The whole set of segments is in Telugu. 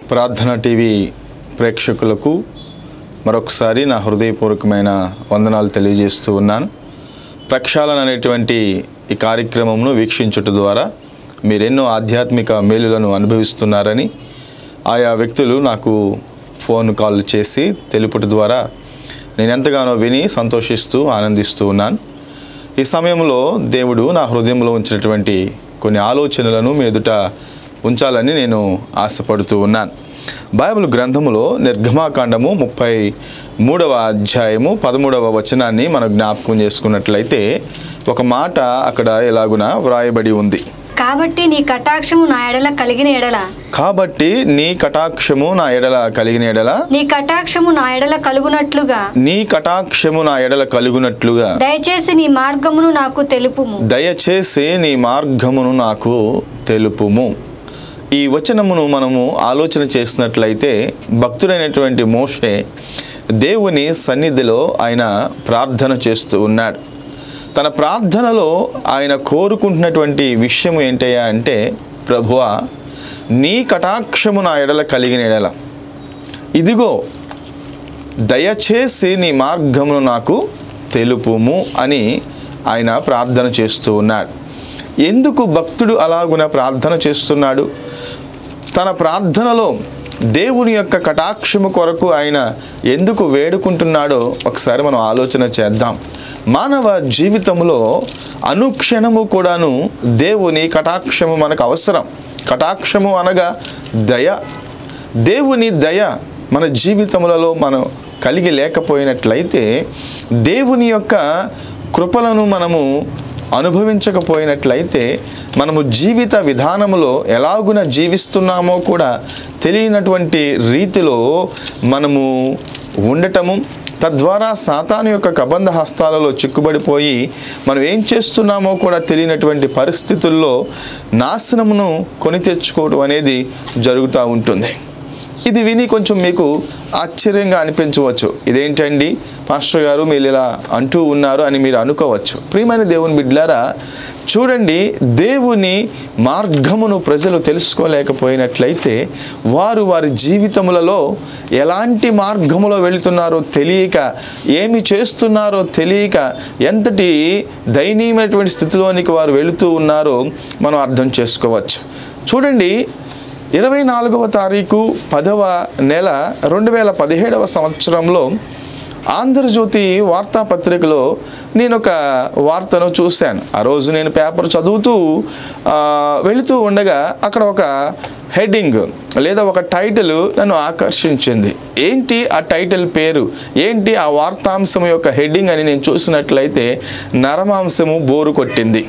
ప్రార్థన టీవీ ప్రేక్షకులకు మరొకసారి నా హృదయపూర్వకమైన వందనాలు తెలియజేస్తూ ఉన్నాను ప్రక్షాళన అనేటువంటి ఈ కార్యక్రమంను వీక్షించుట ద్వారా మీరెన్నో ఆధ్యాత్మిక మేలులను అనుభవిస్తున్నారని ఆయా వ్యక్తులు నాకు ఫోన్ కాల్ చేసి తెలుపుట ద్వారా నేను ఎంతగానో విని సంతోషిస్తూ ఆనందిస్తూ ఉన్నాను ఈ సమయంలో దేవుడు నా హృదయంలో ఉంచినటువంటి కొన్ని ఆలోచనలను మీ ఎదుట ఉంచాలని నేను ఆశపడుతూ ఉన్నాను బైబిల్ గ్రంథములో నిర్గమాకాండము ముప్పై మూడవ అధ్యాయము పదమూడవ వచనాన్ని మనం జ్ఞాపకం చేసుకున్నట్లయితే ఒక మాట అక్కడ ఎలాగున వ్రాయబడి ఉంది కాబట్టి నీ కటాక్షము నా ఎడల కలిగిన ఎడల కాబట్టి నీ కటాక్షము నా ఎడల కలిగిన ఎడల నీ కటాక్షము నా ఎడల కలుగునట్లుగా నీ కటాక్షము నా ఎడల కలుగునట్లుగా దయచేసి నీ మార్గమును నాకు తెలుపుము దయచేసి నీ మార్గమును నాకు తెలుపుము ఈ వచనమును మనము ఆలోచన చేసినట్లయితే భక్తుడైనటువంటి మోషే దేవుని సన్నిధిలో ఆయన ప్రార్థన చేస్తూ ఉన్నాడు తన ప్రార్థనలో ఆయన కోరుకుంటున్నటువంటి విషయం ఏంటయ్యా అంటే ప్రభువా నీ కటాక్షము నా ఎడల కలిగిన ఎడల ఇదిగో దయచేసి నీ మార్గమును నాకు తెలుపుము అని ఆయన ప్రార్థన చేస్తూ ఉన్నాడు ఎందుకు భక్తుడు అలాగున ప్రార్థన చేస్తున్నాడు తన ప్రార్థనలో దేవుని యొక్క కటాక్షము కొరకు ఆయన ఎందుకు వేడుకుంటున్నాడో ఒకసారి మనం ఆలోచన చేద్దాం మానవ జీవితంలో అనుక్షణము కూడాను దేవుని కటాక్షము మనకు అవసరం కటాక్షము అనగా దయ దేవుని దయ మన జీవితములలో మనం కలిగి లేకపోయినట్లయితే దేవుని యొక్క కృపలను మనము అనుభవించకపోయినట్లయితే మనము జీవిత విధానములో ఎలాగున జీవిస్తున్నామో కూడా తెలియనటువంటి రీతిలో మనము ఉండటము తద్వారా సాతాను యొక్క కబంధ హస్తాలలో చిక్కుబడిపోయి మనం ఏం చేస్తున్నామో కూడా తెలియనటువంటి పరిస్థితుల్లో నాశనమును కొని తెచ్చుకోవడం అనేది జరుగుతూ ఉంటుంది ఇది విని కొంచెం మీకు ఆశ్చర్యంగా అనిపించవచ్చు ఇదేంటండి మాస్టర్ గారు మీరు ఇలా అంటూ ఉన్నారు అని మీరు అనుకోవచ్చు ప్రియమైన దేవుని బిడ్లారా చూడండి దేవుని మార్గమును ప్రజలు తెలుసుకోలేకపోయినట్లయితే వారు వారి జీవితములలో ఎలాంటి మార్గములో వెళుతున్నారో తెలియక ఏమి చేస్తున్నారో తెలియక ఎంతటి దయనీయమైనటువంటి స్థితిలోనికి వారు వెళుతూ ఉన్నారో మనం అర్థం చేసుకోవచ్చు చూడండి ఇరవై నాలుగవ తారీఖు పదవ నెల రెండు వేల పదిహేడవ సంవత్సరంలో ఆంధ్రజ్యోతి వార్తాపత్రికలో నేను ఒక వార్తను చూశాను ఆ రోజు నేను పేపర్ చదువుతూ ఆ, వెళుతూ ఉండగా అక్కడ ఒక హెడ్డింగ్ లేదా ఒక టైటిల్ నన్ను ఆకర్షించింది ఏంటి ఆ టైటిల్ పేరు ఏంటి ఆ వార్తాంశం యొక్క హెడ్డింగ్ అని నేను చూసినట్లయితే నరమాంసము బోరు కొట్టింది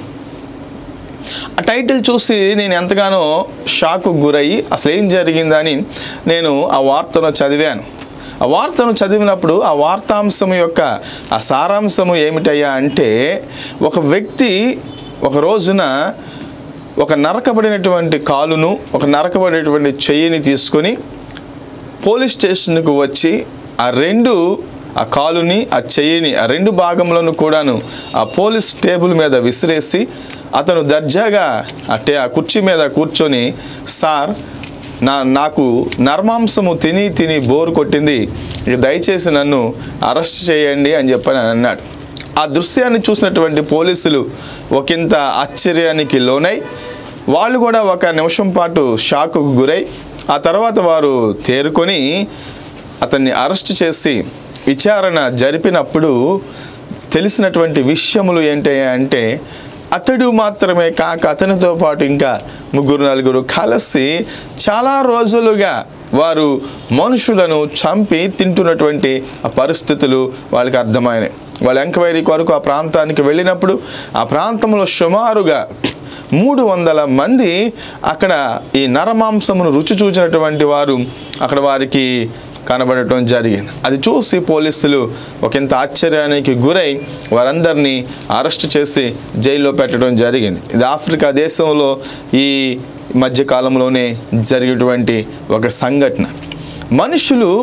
ఆ టైటిల్ చూసి నేను ఎంతగానో షాకు గురయ్యి అసలు ఏం జరిగిందని నేను ఆ వార్తను చదివాను ఆ వార్తను చదివినప్పుడు ఆ వార్తాంశం యొక్క ఆ సారాంశము ఏమిటయ్యా అంటే ఒక వ్యక్తి ఒక రోజున ఒక నరకబడినటువంటి కాలును ఒక నరకబడినటువంటి చెయ్యిని తీసుకొని పోలీస్ స్టేషన్కు వచ్చి ఆ రెండు ఆ కాలుని ఆ చెయ్యిని ఆ రెండు భాగములను కూడాను ఆ పోలీస్ టేబుల్ మీద విసిరేసి అతను దర్జాగా అట్టే ఆ కుర్చీ మీద కూర్చొని సార్ నా నాకు నర్మాంసము తిని తిని బోరు కొట్టింది ఇక దయచేసి నన్ను అరెస్ట్ చేయండి అని చెప్పని అన్నాడు ఆ దృశ్యాన్ని చూసినటువంటి పోలీసులు ఒకంత ఆశ్చర్యానికి లోనై వాళ్ళు కూడా ఒక నిమిషం పాటు షాకుకు గురై ఆ తర్వాత వారు తేరుకొని అతన్ని అరెస్ట్ చేసి విచారణ జరిపినప్పుడు తెలిసినటువంటి విషయములు ఏంటి అంటే అతడు మాత్రమే కాక అతనితో పాటు ఇంకా ముగ్గురు నలుగురు కలిసి చాలా రోజులుగా వారు మనుషులను చంపి తింటున్నటువంటి ఆ పరిస్థితులు వాళ్ళకి అర్థమైనాయి వాళ్ళు ఎంక్వైరీ కొరకు ఆ ప్రాంతానికి వెళ్ళినప్పుడు ఆ ప్రాంతంలో సుమారుగా మూడు వందల మంది అక్కడ ఈ నరమాంసమును రుచి చూచినటువంటి వారు అక్కడ వారికి కనబడటం జరిగింది అది చూసి పోలీసులు ఒకంత ఆశ్చర్యానికి గురై వారందరినీ అరెస్ట్ చేసి జైల్లో పెట్టడం జరిగింది ఇది ఆఫ్రికా దేశంలో ఈ మధ్యకాలంలోనే జరిగేటువంటి ఒక సంఘటన మనుషులు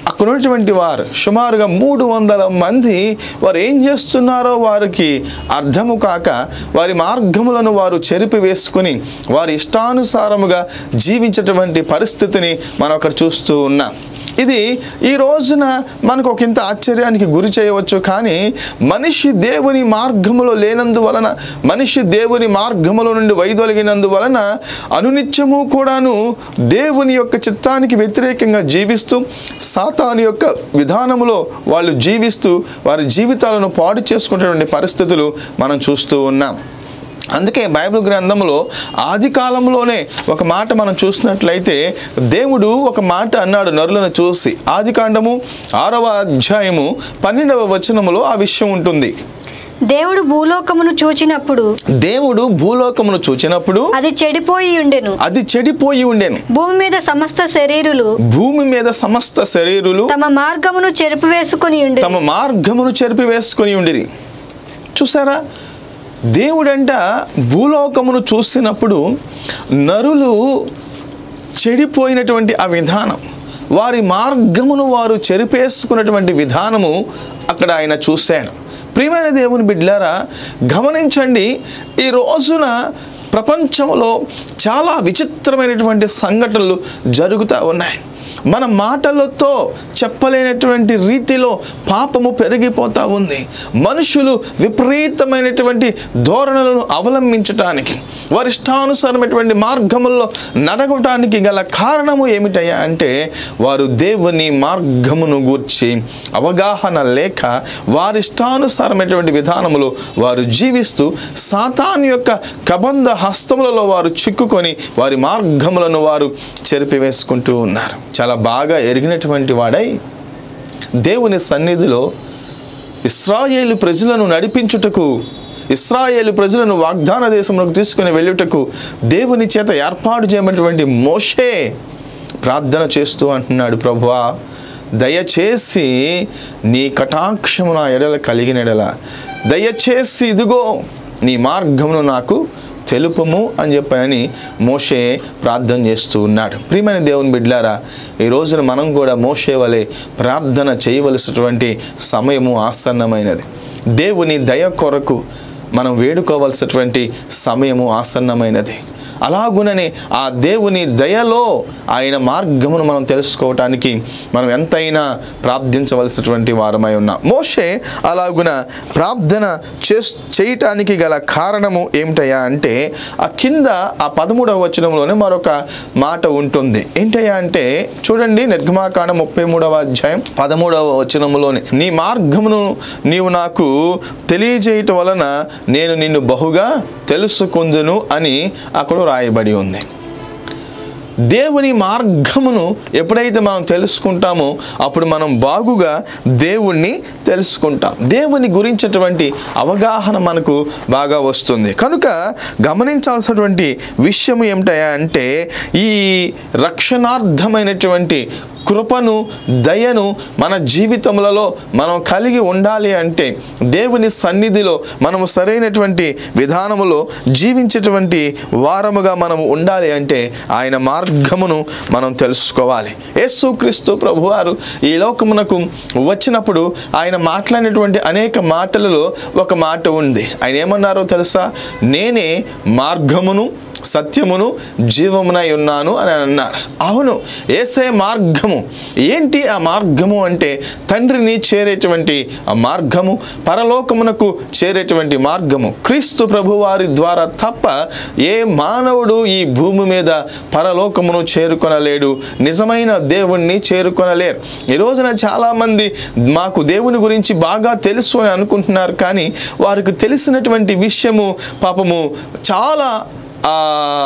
అక్కడ ఉన్నటువంటి వారు సుమారుగా మూడు వందల మంది వారు ఏం చేస్తున్నారో వారికి అర్థము కాక వారి మార్గములను వారు చెరిపి వేసుకుని వారి ఇష్టానుసారముగా జీవించేటువంటి పరిస్థితిని మనం అక్కడ చూస్తూ ఉన్నాం ఇది ఈ రోజున మనకు ఒక ఇంత ఆశ్చర్యానికి గురి చేయవచ్చు కానీ మనిషి దేవుని మార్గములో లేనందువలన మనిషి దేవుని మార్గములో నుండి వైదొలిగినందువలన అనునిత్యము కూడాను దేవుని యొక్క చిత్తానికి వ్యతిరేకంగా జీవిస్తూ సాతాను యొక్క విధానములో వాళ్ళు జీవిస్తూ వారి జీవితాలను పాడు చేసుకునేటువంటి పరిస్థితులు మనం చూస్తూ ఉన్నాం అందుకే బైబిల్ గ్రంథంలో ఆది కాలంలోనే ఒక మాట మనం చూసినట్లయితే దేవుడు ఒక మాట అన్నాడు నరులను చూసి ఆది కాండము ఆరవ అధ్యాయము పన్నెండవ వచనములో ఆ విషయం ఉంటుంది దేవుడు భూలోకమును చూచినప్పుడు దేవుడు భూలోకమును చూచినప్పుడు అది చెడిపోయి ఉండెను అది చెడిపోయి ఉండెను భూమి మీద సమస్త శరీరులు భూమి మీద సమస్త శరీరులు తమ మార్గమును చెరుపు వేసుకుని ఉండెను తమ మార్గమును చెరిపి వేసుకొని ఉండిరి చూసారా దేవుడంట భూలోకమును చూసినప్పుడు నరులు చెడిపోయినటువంటి ఆ విధానం వారి మార్గమును వారు చెరిపేసుకున్నటువంటి విధానము అక్కడ ఆయన చూశాడు ప్రియమైన దేవుని బిడ్డలారా గమనించండి ఈ రోజున ప్రపంచంలో చాలా విచిత్రమైనటువంటి సంఘటనలు జరుగుతూ ఉన్నాయి మన మాటలతో చెప్పలేనటువంటి రీతిలో పాపము పెరిగిపోతూ ఉంది మనుషులు విపరీతమైనటువంటి ధోరణులను అవలంబించటానికి వారి ఇష్టానుసారమైనటువంటి మార్గముల్లో నడగటానికి గల కారణము ఏమిటయ్యా అంటే వారు దేవుని మార్గమును గూర్చి అవగాహన లేక వారి ఇష్టానుసారమైనటువంటి విధానములో వారు జీవిస్తూ సాతాను యొక్క కబంధ హస్తములలో వారు చిక్కుకొని వారి మార్గములను వారు చెరిపివేసుకుంటూ ఉన్నారు చాలా బాగా ఎరిగినటువంటి వాడై దేవుని సన్నిధిలో ఇస్రాయేలు ప్రజలను నడిపించుటకు ఇస్రాయేలు ప్రజలను వాగ్దాన దేశంలోకి తీసుకుని వెళ్ళుటకు దేవుని చేత ఏర్పాటు చేయబడినటువంటి మోషే ప్రార్థన చేస్తూ అంటున్నాడు ప్రభువా దయచేసి నీ కటాక్షము నా ఎడల కలిగిన ఎడల దయచేసి ఇదిగో నీ మార్గమును నాకు తెలుపము అని చెప్పని మోషే ప్రార్థన చేస్తూ ఉన్నాడు ప్రియమైన దేవుని బిడ్లారా ఈ రోజున మనం కూడా మోషే వలె ప్రార్థన చేయవలసినటువంటి సమయము ఆసన్నమైనది దేవుని దయ కొరకు మనం వేడుకోవలసినటువంటి సమయము ఆసన్నమైనది అలాగుననే ఆ దేవుని దయలో ఆయన మార్గమును మనం తెలుసుకోవటానికి మనం ఎంతైనా ప్రార్థించవలసినటువంటి వారమై ఉన్నాం మోషే అలాగున ప్రార్థన చే చేయటానికి గల కారణము ఏమిటయ్యా అంటే ఆ కింద ఆ పదమూడవ వచనంలోనే మరొక మాట ఉంటుంది ఏంటయ్యా అంటే చూడండి నిర్గమాకాండ ముప్పై మూడవ అధ్యాయం పదమూడవ వచనములోనే నీ మార్గమును నీవు నాకు తెలియజేయటం వలన నేను నిన్ను బహుగా తెలుసుకుందును అని అక్కడ రాయబడి ఉంది దేవుని మార్గమును ఎప్పుడైతే మనం తెలుసుకుంటామో అప్పుడు మనం బాగుగా దేవుణ్ణి తెలుసుకుంటాం దేవుని గురించినటువంటి అవగాహన మనకు బాగా వస్తుంది కనుక గమనించాల్సినటువంటి విషయం ఏమిటయా అంటే ఈ రక్షణార్థమైనటువంటి కృపను దయను మన జీవితములలో మనం కలిగి ఉండాలి అంటే దేవుని సన్నిధిలో మనము సరైనటువంటి విధానములో జీవించేటువంటి వారముగా మనము ఉండాలి అంటే ఆయన మార్గమును మనం తెలుసుకోవాలి యేసుక్రీస్తు ప్రభువారు ఈ లోకమునకు వచ్చినప్పుడు ఆయన మాట్లాడినటువంటి అనేక మాటలలో ఒక మాట ఉంది ఆయన ఏమన్నారో తెలుసా నేనే మార్గమును సత్యమును జీవమునై ఉన్నాను అని అన్నారు అవును ఏసే మార్గము ఏంటి ఆ మార్గము అంటే తండ్రిని చేరేటువంటి ఆ మార్గము పరలోకమునకు చేరేటువంటి మార్గము క్రీస్తు ప్రభువారి ద్వారా తప్ప ఏ మానవుడు ఈ భూమి మీద పరలోకమును చేరుకొనలేడు నిజమైన దేవుణ్ణి చేరుకొనలేరు ఈ రోజున చాలామంది మాకు దేవుని గురించి బాగా తెలుసు అని అనుకుంటున్నారు కానీ వారికి తెలిసినటువంటి విషయము పాపము చాలా ఆ,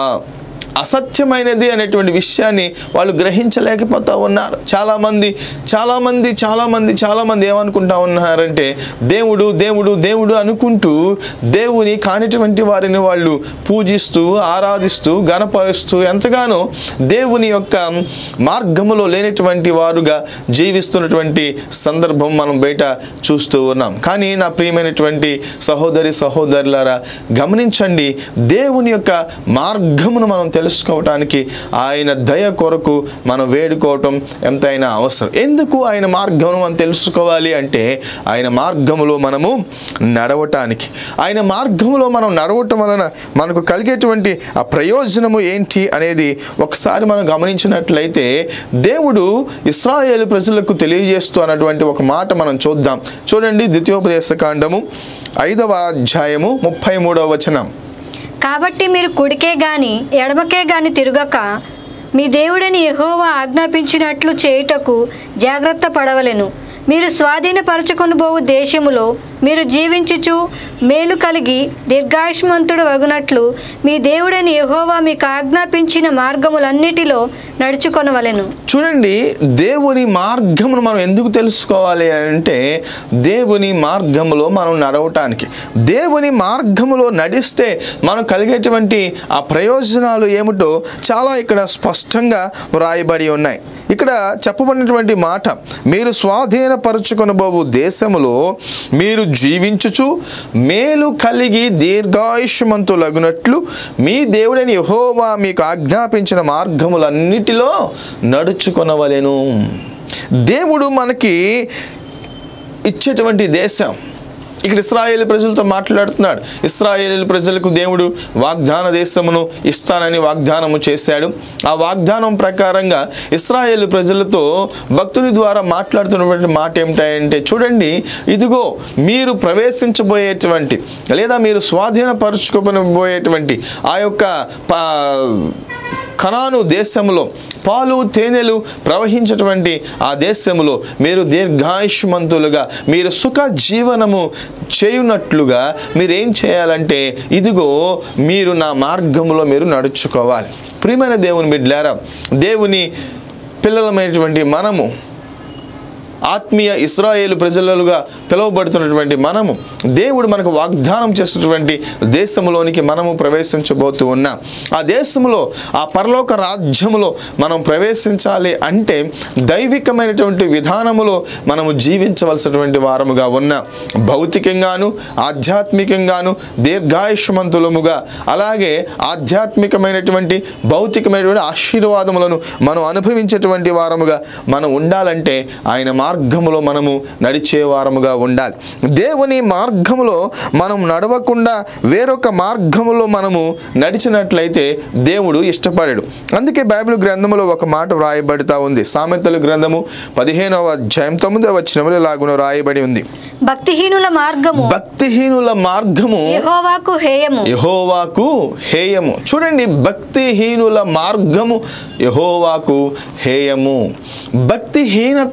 అసత్యమైనది అనేటువంటి విషయాన్ని వాళ్ళు గ్రహించలేకపోతూ ఉన్నారు చాలామంది చాలామంది చాలామంది చాలామంది ఏమనుకుంటా ఉన్నారంటే దేవుడు దేవుడు దేవుడు అనుకుంటూ దేవుని కానిటువంటి వారిని వాళ్ళు పూజిస్తూ ఆరాధిస్తూ గణపరుస్తూ ఎంతగానో దేవుని యొక్క మార్గములో లేనటువంటి వారుగా జీవిస్తున్నటువంటి సందర్భం మనం బయట చూస్తూ ఉన్నాం కానీ నా ప్రియమైనటువంటి సహోదరి సహోదరులారా గమనించండి దేవుని యొక్క మార్గమును మనం తెలుసుకోవటానికి ఆయన దయ కొరకు మనం వేడుకోవటం ఎంతైనా అవసరం ఎందుకు ఆయన మార్గం మనం తెలుసుకోవాలి అంటే ఆయన మార్గములో మనము నడవటానికి ఆయన మార్గంలో మనం నడవటం వలన మనకు కలిగేటువంటి ఆ ప్రయోజనము ఏంటి అనేది ఒకసారి మనం గమనించినట్లయితే దేవుడు ఇస్రాయేల్ ప్రజలకు తెలియజేస్తూ అన్నటువంటి ఒక మాట మనం చూద్దాం చూడండి ద్వితీయోపదేశ కాండము ఐదవ అధ్యాయము ముప్పై మూడవ వచనం కాబట్టి మీరు కుడికే గాని ఎడమకే గాని తిరగక మీ దేవుడని యెహోవా ఆజ్ఞాపించినట్లు చేయుటకు జాగ్రత్త పడవలెను మీరు స్వాధీనపరచుకొని పోవు దేశములో మీరు జీవించుచు మేలు కలిగి దీర్ఘాయుష్మంతుడు వగునట్లు మీ దేవుడని యెహోవా మీకు ఆజ్ఞాపించిన మార్గములన్నిటిలో నడుచుకొనవలెను చూడండి దేవుని మార్గమును మనం ఎందుకు తెలుసుకోవాలి అంటే దేవుని మార్గములో మనం నడవటానికి దేవుని మార్గములో నడిస్తే మనం కలిగేటువంటి ఆ ప్రయోజనాలు ఏమిటో చాలా ఇక్కడ స్పష్టంగా వ్రాయబడి ఉన్నాయి ఇక్కడ చెప్పబడినటువంటి మాట మీరు స్వాధీనపరచుకొనబోవు దేశములో మీరు జీవించుచు మేలు కలిగి దీర్ఘాయుష్మంతులగునట్లు మీ దేవుడని యహోవా మీకు ఆజ్ఞాపించిన మార్గములన్నిటిలో నడుచుకొనవలెను దేవుడు మనకి ఇచ్చేటువంటి దేశం ఇక్కడ ఇస్రాయేల్ ప్రజలతో మాట్లాడుతున్నాడు ఇస్రాయేల్ ప్రజలకు దేవుడు వాగ్దాన దేశమును ఇస్తానని వాగ్దానము చేశాడు ఆ వాగ్దానం ప్రకారంగా ఇస్రాయేల్ ప్రజలతో భక్తుని ద్వారా మాట్లాడుతున్నటువంటి మాట ఏమిటంటే చూడండి ఇదిగో మీరు ప్రవేశించబోయేటువంటి లేదా మీరు స్వాధీనపరచుకోబోయేటువంటి ఆ యొక్క పా కనాను దేశంలో పాలు తేనెలు ప్రవహించేటువంటి ఆ దేశములో మీరు దీర్ఘాయుష్మంతులుగా మీరు సుఖ జీవనము చేయునట్లుగా మీరేం చేయాలంటే ఇదిగో మీరు నా మార్గంలో మీరు నడుచుకోవాలి ప్రియమైన దేవుని బిడ్డలారా దేవుని పిల్లలమైనటువంటి మనము ఆత్మీయ ఇస్రాయేలు ప్రజలుగా పిలువబడుతున్నటువంటి మనము దేవుడు మనకు వాగ్దానం చేస్తున్నటువంటి దేశంలోనికి మనము ప్రవేశించబోతూ ఉన్నాం ఆ దేశంలో ఆ పరలోక రాజ్యములో మనం ప్రవేశించాలి అంటే దైవికమైనటువంటి విధానములో మనము జీవించవలసినటువంటి వారముగా ఉన్నాం భౌతికంగాను ఆధ్యాత్మికంగాను దీర్ఘాయుష్మంతులముగా అలాగే ఆధ్యాత్మికమైనటువంటి భౌతికమైనటువంటి ఆశీర్వాదములను మనం అనుభవించేటువంటి వారముగా మనం ఉండాలంటే ఆయన మార్గములో మనము నడిచే వారముగా ఉండాలి దేవుని మార్గములో మనం నడవకుండా వేరొక మార్గములో మనము నడిచినట్లయితే దేవుడు ఇష్టపడాడు అందుకే బైబిల్ గ్రంథములో ఒక మాట వ్రాయబడుతూ ఉంది సామెతల గ్రంథము పదిహేనవ అధ్యాయం తొమ్మిదవ వచనములో ఇలాగున రాయబడి ఉంది భక్తిహీనుల మార్గము భక్తిహీనుల మార్గము యెహోవాకు హేయము యహోవాకు హేయము చూడండి భక్తిహీనుల మార్గము యహోవాకు హేయము భక్తిహీనత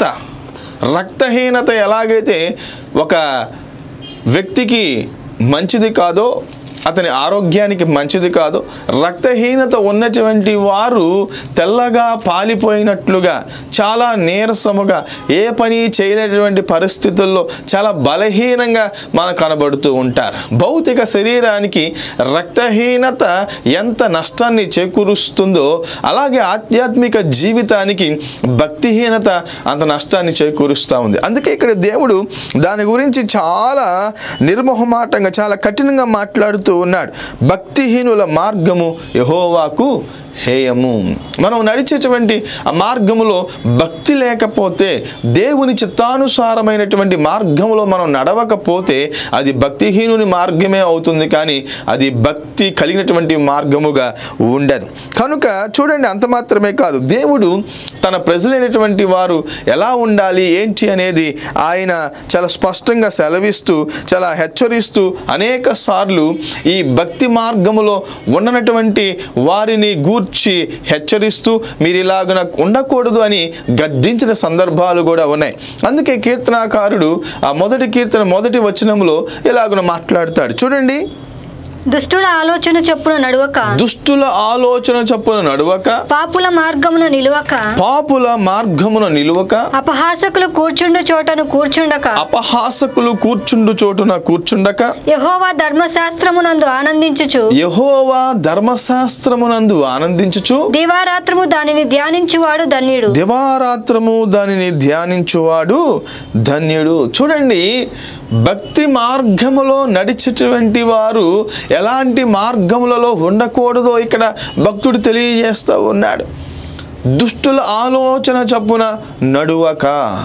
రక్తహీనత ఎలాగైతే ఒక వ్యక్తికి మంచిది కాదో అతని ఆరోగ్యానికి మంచిది కాదు రక్తహీనత ఉన్నటువంటి వారు తెల్లగా పాలిపోయినట్లుగా చాలా నీరసముగా ఏ పని చేయలేటువంటి పరిస్థితుల్లో చాలా బలహీనంగా మనకు కనబడుతూ ఉంటారు భౌతిక శరీరానికి రక్తహీనత ఎంత నష్టాన్ని చేకూరుస్తుందో అలాగే ఆధ్యాత్మిక జీవితానికి భక్తిహీనత అంత నష్టాన్ని చేకూరుస్తూ ఉంది అందుకే ఇక్కడ దేవుడు దాని గురించి చాలా నిర్మోహమాటంగా చాలా కఠినంగా మాట్లాడుతూ ఉన్నాడు భక్తిహీనుల మార్గము యహోవాకు హేయము మనం నడిచేటువంటి ఆ మార్గములో భక్తి లేకపోతే దేవుని చిత్తానుసారమైనటువంటి మార్గంలో మనం నడవకపోతే అది భక్తిహీనుని మార్గమే అవుతుంది కానీ అది భక్తి కలిగినటువంటి మార్గముగా ఉండదు కనుక చూడండి అంత మాత్రమే కాదు దేవుడు తన ప్రజలైనటువంటి వారు ఎలా ఉండాలి ఏంటి అనేది ఆయన చాలా స్పష్టంగా సెలవిస్తూ చాలా హెచ్చరిస్తూ అనేక సార్లు ఈ భక్తి మార్గములో ఉండనటువంటి వారిని గూర్చి హెచ్చరిస్తూ మీరు ఇలాగున ఉండకూడదు అని గద్దించిన సందర్భాలు కూడా ఉన్నాయి అందుకే కీర్తనాకారుడు ఆ మొదటి కీర్తన మొదటి వచనంలో ఇలాగున మాట్లాడతాడు చూడండి దుష్టుల ఆలోచన చొప్పున నడువక దుష్టుల ఆలోచన చొప్పున నడువక పాపుల మార్గమున నిలువక పాపుల మార్గమున నిలువక అపహాసకులు కూర్చుండు చోటను కూర్చుండక అపహాసకులు కూర్చుండు చోటున కూర్చుండక యెహోవా ధర్మశాస్త్రమునందు ఆనందించుచు యహోవా ధర్మశాస్త్రమునందు ఆనందించుచు దివారాత్రము దానిని ధ్యానించువాడు ధన్యుడు దివారాత్రము దానిని ధ్యానించువాడు ధన్యుడు చూడండి భక్తి మార్గములో నడిచేటువంటి వారు ఎలాంటి మార్గములలో ఉండకూడదో ఇక్కడ భక్తుడు తెలియజేస్తూ ఉన్నాడు దుష్టుల ఆలోచన చప్పున నడువక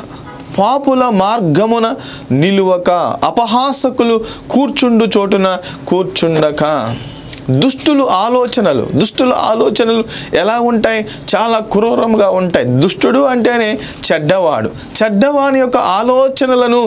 పాపుల మార్గమున నిలువక అపహాసకులు కూర్చుండు చోటున కూర్చుండక దుష్టులు ఆలోచనలు దుష్టుల ఆలోచనలు ఎలా ఉంటాయి చాలా క్రూరంగా ఉంటాయి దుష్టుడు అంటేనే చెడ్డవాడు చెడ్డవాని యొక్క ఆలోచనలను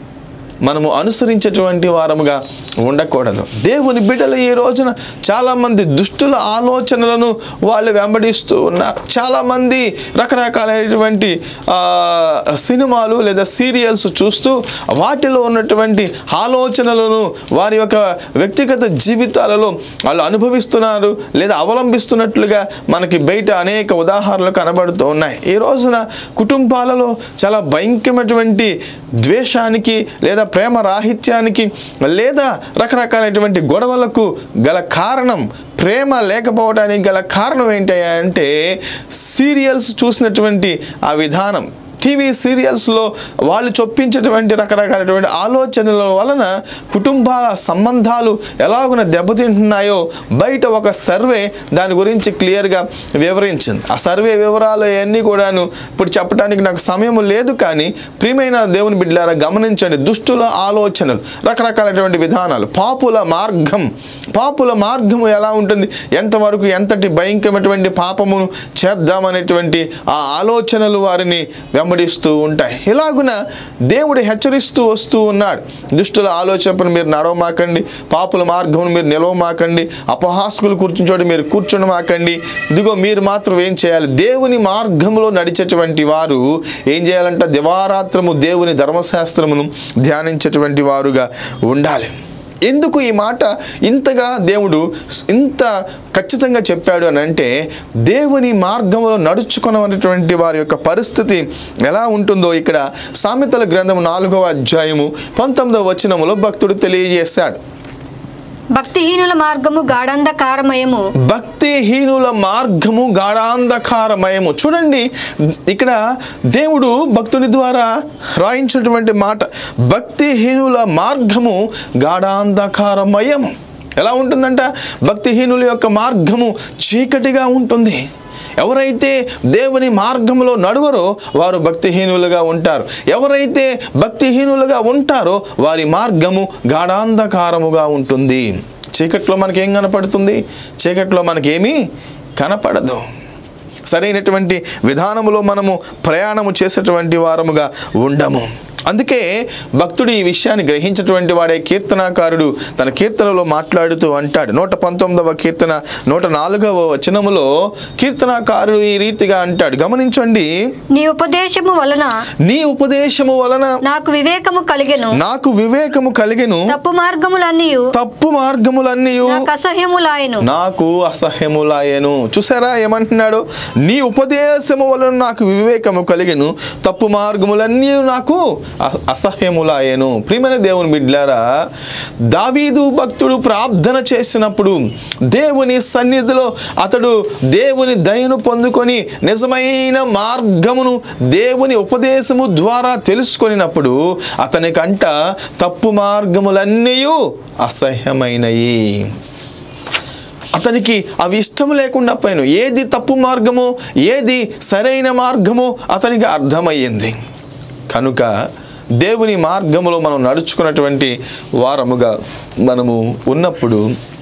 మనము అనుసరించేటువంటి వారముగా ఉండకూడదు దేవుని బిడ్డలు ఈ రోజున చాలామంది దుష్టుల ఆలోచనలను వాళ్ళు వెంబడిస్తూ ఉన్నారు చాలామంది రకరకాలైనటువంటి ఆ, సినిమాలు లేదా సీరియల్స్ చూస్తూ వాటిలో ఉన్నటువంటి ఆలోచనలను వారి యొక్క వ్యక్తిగత జీవితాలలో వాళ్ళు అనుభవిస్తున్నారు లేదా అవలంబిస్తున్నట్లుగా మనకి బయట అనేక ఉదాహరణలు కనబడుతూ ఉన్నాయి ఈ రోజున కుటుంబాలలో చాలా భయంకరమైనటువంటి ద్వేషానికి లేదా ప్రేమ రాహిత్యానికి లేదా రకరకాలైనటువంటి గొడవలకు గల కారణం ప్రేమ లేకపోవడానికి గల కారణం ఏంటి అంటే సీరియల్స్ చూసినటువంటి ఆ విధానం టీవీ సీరియల్స్లో వాళ్ళు చొప్పించేటువంటి రకరకాలైనటువంటి ఆలోచనల వలన కుటుంబాల సంబంధాలు ఎలాగున దెబ్బతింటున్నాయో బయట ఒక సర్వే దాని గురించి క్లియర్గా వివరించింది ఆ సర్వే వివరాలు అవన్నీ కూడాను ఇప్పుడు చెప్పడానికి నాకు సమయం లేదు కానీ ప్రియమైన దేవుని బిడ్డలారా గమనించండి దుష్టుల ఆలోచనలు రకరకాలైనటువంటి విధానాలు పాపుల మార్గం పాపుల మార్గము ఎలా ఉంటుంది ఎంతవరకు ఎంతటి భయంకరమైనటువంటి పాపమును చేద్దామనేటువంటి ఆ ఆలోచనలు వారిని వెంబడిస్తూ ఉంటాయి ఇలాగున దేవుడు హెచ్చరిస్తూ వస్తూ ఉన్నాడు దుష్టుల ఆలోచనను మీరు నడవమాకండి పాపుల మార్గమును మీరు నిలవమాకండి అపహాసకులు కూర్చుని చోట మీరు కూర్చునమాకండి ఇదిగో మీరు మాత్రం ఏం చేయాలి దేవుని మార్గంలో నడిచేటువంటి వారు ఏం చేయాలంటే దివారాత్రము దేవుని ధర్మశాస్త్రమును ధ్యానించేటువంటి వారుగా ఉండాలి ఎందుకు ఈ మాట ఇంతగా దేవుడు ఇంత ఖచ్చితంగా చెప్పాడు అని అంటే దేవుని మార్గంలో నడుచుకున్నటువంటి వారి యొక్క పరిస్థితి ఎలా ఉంటుందో ఇక్కడ సామెతల గ్రంథం నాలుగవ అధ్యాయము పంతొమ్మిదవ వచనములో భక్తుడు తెలియజేశాడు భక్తిహీనుల మార్గము గాఢంధకారమయము భక్తిహీనుల మార్గము గాఢాంధకారమయము చూడండి ఇక్కడ దేవుడు భక్తుని ద్వారా రాయించినటువంటి మాట భక్తిహీనుల మార్గము గాఢాంధకారమయము ఎలా ఉంటుందంట భక్తిహీనుల యొక్క మార్గము చీకటిగా ఉంటుంది ఎవరైతే దేవుని మార్గంలో నడువరో వారు భక్తిహీనులుగా ఉంటారు ఎవరైతే భక్తిహీనులుగా ఉంటారో వారి మార్గము గాఢాంధకారముగా ఉంటుంది చీకట్లో మనకేం కనపడుతుంది చీకట్లో మనకేమీ కనపడదు సరైనటువంటి విధానములో మనము ప్రయాణము చేసేటువంటి వారముగా ఉండము అందుకే భక్తుడు ఈ విషయాన్ని గ్రహించినటువంటి వాడే కీర్తనాకారుడు తన కీర్తనలో మాట్లాడుతూ అంటాడు నూట పంతొమ్మిదవ కీర్తన నూట నాలుగవ వచనములో కీర్తనాకారుడు ఈ రీతిగా అంటాడు గమనించండి నీ ఉపదేశము వలన నీ ఉపదేశము వలన నాకు వివేకము కలిగెను నాకు వివేకము కలిగెను తప్పు మార్గములన్నీ తప్పు మార్గములన్నీ నాకు అసహ్యములాయను నాకు అసహ్యములాయను చూసారా ఏమంటున్నాడు నీ ఉపదేశము వలన నాకు వివేకము కలిగెను తప్పు మార్గములన్నీ నాకు అ- అసహ్యములాయను ప్రియమైన దేవుని బిడ్లారా దావీదు భక్తుడు ప్రార్థన చేసినప్పుడు దేవుని సన్నిధిలో అతడు దేవుని దయను పొందుకొని నిజమైన మార్గమును దేవుని ఉపదేశము ద్వారా తెలుసుకొనినప్పుడు అతనికంట తప్పు మార్గములన్నీ అసహ్యమైనయి అతనికి అవి ఇష్టం లేకుండా పోయాను ఏది తప్పు మార్గమో ఏది సరైన మార్గమో అతనికి అర్థమయ్యింది కనుక దేవుని మార్గములో మనం నడుచుకున్నటువంటి వారముగా మనము ఉన్నప్పుడు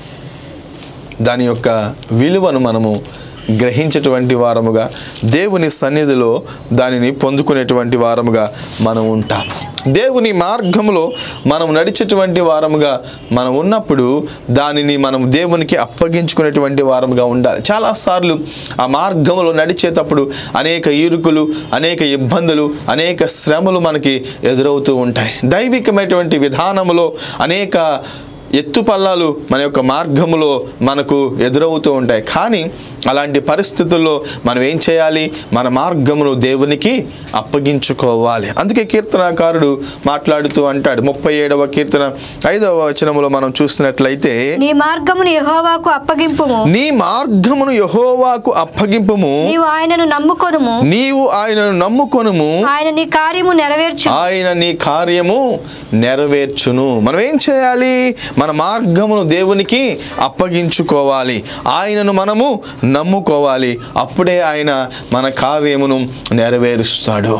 దాని యొక్క విలువను మనము గ్రహించేటువంటి వారముగా దేవుని సన్నిధిలో దానిని పొందుకునేటువంటి వారముగా మనం ఉంటాం దేవుని మార్గములో మనం నడిచేటువంటి వారముగా మనం ఉన్నప్పుడు దానిని మనం దేవునికి అప్పగించుకునేటువంటి వారముగా ఉండాలి చాలాసార్లు ఆ మార్గములో నడిచేటప్పుడు అనేక ఇరుకులు అనేక ఇబ్బందులు అనేక శ్రమలు మనకి ఎదురవుతూ ఉంటాయి దైవికమైనటువంటి విధానములో అనేక ఎత్తు పల్లాలు మన యొక్క మార్గములో మనకు ఎదురవుతూ ఉంటాయి కానీ అలాంటి పరిస్థితుల్లో మనం ఏం చేయాలి మన మార్గమును దేవునికి అప్పగించుకోవాలి అందుకే కీర్తనాకారుడు మాట్లాడుతూ అంటాడు ముప్పై ఏడవ కీర్తన ఐదవ వచనములో మనం చూసినట్లయితే నీ మార్గమును యెహోవాకు అప్పగింపుము నీ మార్గమును యహోవాకు అప్పగింపుము నీవు ఆయనను నమ్ముకొనుము నీవు ఆయనను నమ్ముకొనుము ఆయన నీ కార్యము నెరవేర్చు ఆయన నీ కార్యము నెరవేర్చును మనం ఏం చేయాలి మన మార్గమును దేవునికి అప్పగించుకోవాలి ఆయనను మనము నమ్ముకోవాలి అప్పుడే ఆయన మన కార్యమును నెరవేరుస్తాడు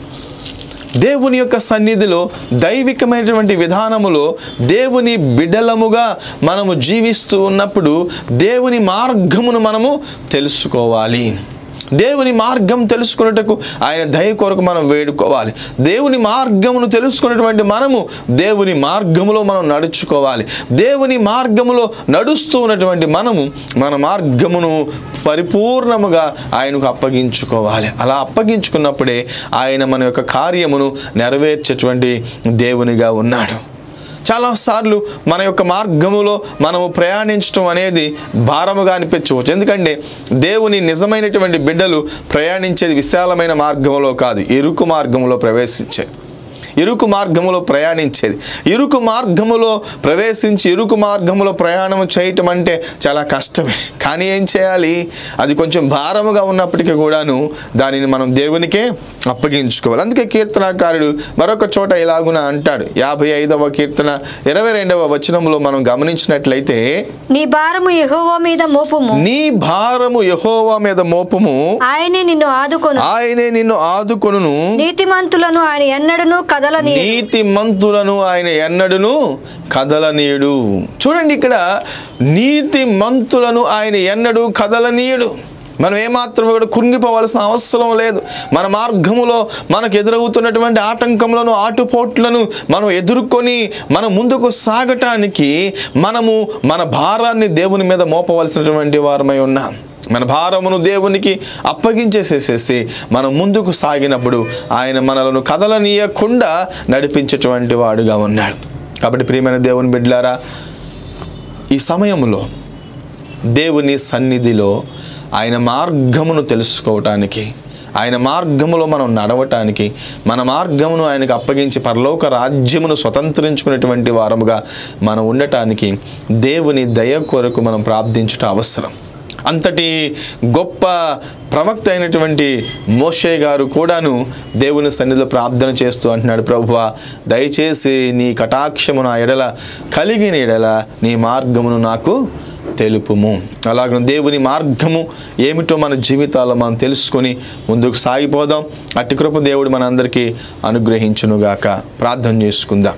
దేవుని యొక్క సన్నిధిలో దైవికమైనటువంటి విధానములో దేవుని బిడలముగా మనము జీవిస్తూ ఉన్నప్పుడు దేవుని మార్గమును మనము తెలుసుకోవాలి దేవుని మార్గం తెలుసుకున్నటకు ఆయన దయ కొరకు మనం వేడుకోవాలి దేవుని మార్గమును తెలుసుకున్నటువంటి మనము దేవుని మార్గములో మనం నడుచుకోవాలి దేవుని మార్గములో నడుస్తూ ఉన్నటువంటి మనము మన మార్గమును పరిపూర్ణముగా ఆయనకు అప్పగించుకోవాలి అలా అప్పగించుకున్నప్పుడే ఆయన మన యొక్క కార్యమును నెరవేర్చేటువంటి దేవునిగా ఉన్నాడు చాలాసార్లు మన యొక్క మార్గములో మనము ప్రయాణించడం అనేది భారముగా అనిపించవచ్చు ఎందుకంటే దేవుని నిజమైనటువంటి బిడ్డలు ప్రయాణించేది విశాలమైన మార్గంలో కాదు ఇరుకు మార్గంలో ప్రవేశించే ఇరుకు మార్గములో ప్రయాణించేది ఇరుకు మార్గములో ప్రవేశించి ఇరుకు మార్గములో ప్రయాణం చేయటం అంటే చాలా కష్టమే కానీ ఏం చేయాలి అది కొంచెం భారముగా ఉన్నప్పటికీ కూడాను దానిని మనం దేవునికే అప్పగించుకోవాలి అందుకే కీర్తనాకారుడు మరొక చోట ఇలాగున అంటాడు యాభై ఐదవ కీర్తన ఇరవై రెండవ వచనంలో మనం గమనించినట్లయితే నీ భారము యెహోవా మీద మోపుము నీ భారము యహోవా మీద మోపము ఆయనే నిన్ను ఆదుకొను ఆయనే నిన్ను ఆదుకొనును నీతిమంతులను ఆయన ఎన్నడను కదలని నీతి మంతులను ఆయన ఎన్నడును కదలనీయుడు చూడండి ఇక్కడ నీతి మంతులను ఆయన ఎన్నడూ కదలనీయుడు మనం ఏమాత్రం కూడా కుంగిపోవాల్సిన అవసరం లేదు మన మార్గములో మనకు ఎదురవుతున్నటువంటి ఆటంకములను ఆటుపోట్లను మనం ఎదుర్కొని మనం ముందుకు సాగటానికి మనము మన భారాన్ని దేవుని మీద మోపవలసినటువంటి వారమై ఉన్నాం మన భారమును దేవునికి అప్పగించేసేసేసి మనం ముందుకు సాగినప్పుడు ఆయన మనలను కదలనీయకుండా నడిపించేటువంటి వాడుగా ఉన్నాడు కాబట్టి ప్రియమైన దేవుని బిడ్డలారా ఈ సమయంలో దేవుని సన్నిధిలో ఆయన మార్గమును తెలుసుకోవటానికి ఆయన మార్గములో మనం నడవటానికి మన మార్గమును ఆయనకు అప్పగించి పరలోక రాజ్యమును స్వతంత్రించుకునేటువంటి వారముగా మనం ఉండటానికి దేవుని దయ కొరకు మనం ప్రార్థించుట అవసరం అంతటి గొప్ప ప్రవక్త అయినటువంటి మోషే గారు కూడాను దేవుని సన్నిధిలో ప్రార్థన చేస్తూ అంటున్నాడు ప్రభువా దయచేసి నీ కటాక్షము నా ఎడల కలిగిన ఎడల నీ మార్గమును నాకు తెలుపుము అలాగే దేవుని మార్గము ఏమిటో మన జీవితాల్లో మనం తెలుసుకొని ముందుకు సాగిపోదాం అట్టి కృప దేవుడు మనందరికీ అనుగ్రహించునుగాక ప్రార్థన చేసుకుందాం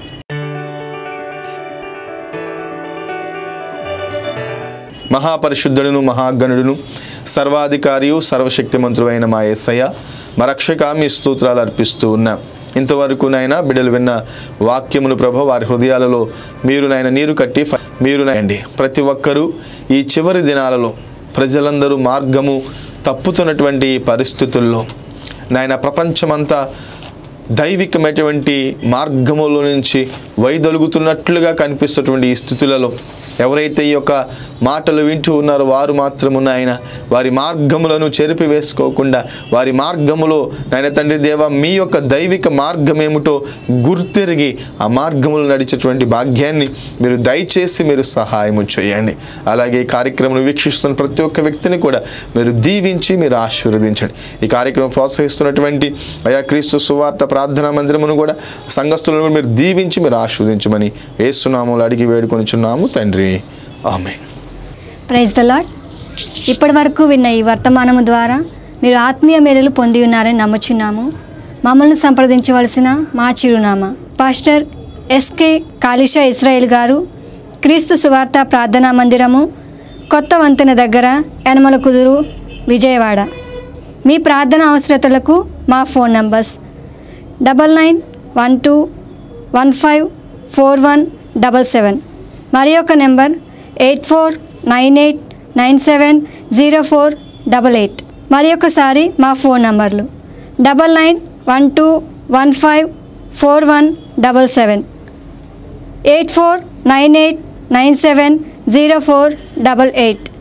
మహాపరిశుద్ధుడును మహాగణుడును సర్వాధికారియు సర్వశక్తిమంతుడు అయిన మా యేసయ్య మా రక్షక మీ స్తోత్రాలు అర్పిస్తూ ఉన్నా ఇంతవరకు నైనా బిడ్డలు విన్న వాక్యములు ప్రభ వారి హృదయాలలో మీరు నాయన నీరు కట్టి ఫ- మీరు నాయండి ప్రతి ఒక్కరూ ఈ చివరి దినాలలో ప్రజలందరూ మార్గము తప్పుతున్నటువంటి ఈ పరిస్థితుల్లో నాయన ప్రపంచమంతా దైవికమైనటువంటి మార్గములో నుంచి వైదొలుగుతున్నట్లుగా కనిపిస్తున్నటువంటి ఈ స్థితులలో ఎవరైతే ఈ యొక్క మాటలు వింటూ ఉన్నారో వారు మాత్రము నాయన వారి మార్గములను చెరిపి వేసుకోకుండా వారి మార్గములో నాయన తండ్రి దేవ మీ యొక్క దైవిక మార్గం ఏమిటో గుర్తెరిగి ఆ మార్గములు నడిచేటువంటి భాగ్యాన్ని మీరు దయచేసి మీరు సహాయము చేయండి అలాగే ఈ కార్యక్రమం వీక్షిస్తున్న ప్రతి ఒక్క వ్యక్తిని కూడా మీరు దీవించి మీరు ఆశీర్వదించండి ఈ కార్యక్రమం ప్రోత్సహిస్తున్నటువంటి అయా క్రీస్తు సువార్త ప్రార్థనా మందిరమును కూడా సంఘస్థులను కూడా మీరు దీవించి మీరు ఆశీర్వదించమని ఏసునామములు అడిగి వేడుకొనిచున్నాము తండ్రి ఆమె ప్రైజ్ ద లాడ్ ఇప్పటి వరకు విన్న ఈ వర్తమానము ద్వారా మీరు ఆత్మీయ మేలులు పొంది ఉన్నారని నమ్ముచున్నాము మమ్మల్ని సంప్రదించవలసిన మా చిరునామా పాస్టర్ ఎస్కే కాళిషా ఇస్రాయేల్ గారు క్రీస్తు సువార్త ప్రార్థనా మందిరము కొత్త వంతెన దగ్గర యనమల కుదురు విజయవాడ మీ ప్రార్థన అవసరతలకు మా phone numbers double nine one two one five four one double seven మరి ఒక number eight four nine eight nine seven zero four double eight మరి ఒకసారి మా ఫోన్ నంబర్లు double nine one two one five four one double seven eight four nine eight nine seven zero four double eight